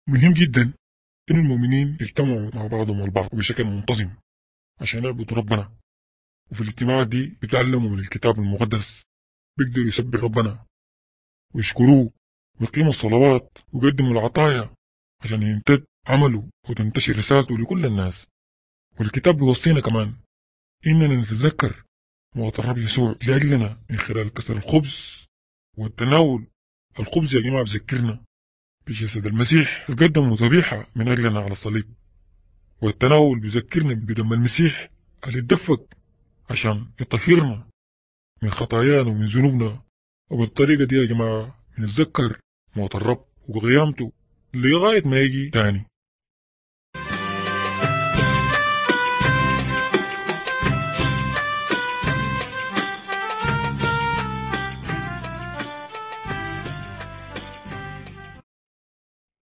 مهم جدا إن المؤمنين يجتمعوا مع بعضهم البعض بشكل منتظم عشان يعبدوا ربنا وفي الاجتماعات دي بيتعلموا من الكتاب المقدس بيقدروا يسبحوا ربنا ويشكروه ويقيموا الصلوات ويقدموا العطايا عشان يمتد عمله وتنتشر رسالته لكل الناس والكتاب بيوصينا كمان إننا نتذكر موت الرب يسوع لأجلنا من خلال كسر الخبز والتناول الخبز يا جماعة بذكرنا بجسد المسيح قدم ذبيحة من أجلنا على الصليب والتناول بيذكرنا بدم المسيح اللي اتدفق عشان يطهرنا من خطايانا ومن ذنوبنا وبالطريقة دي يا جماعة بنتذكر موت الرب وقيامته لغاية ما يجي تاني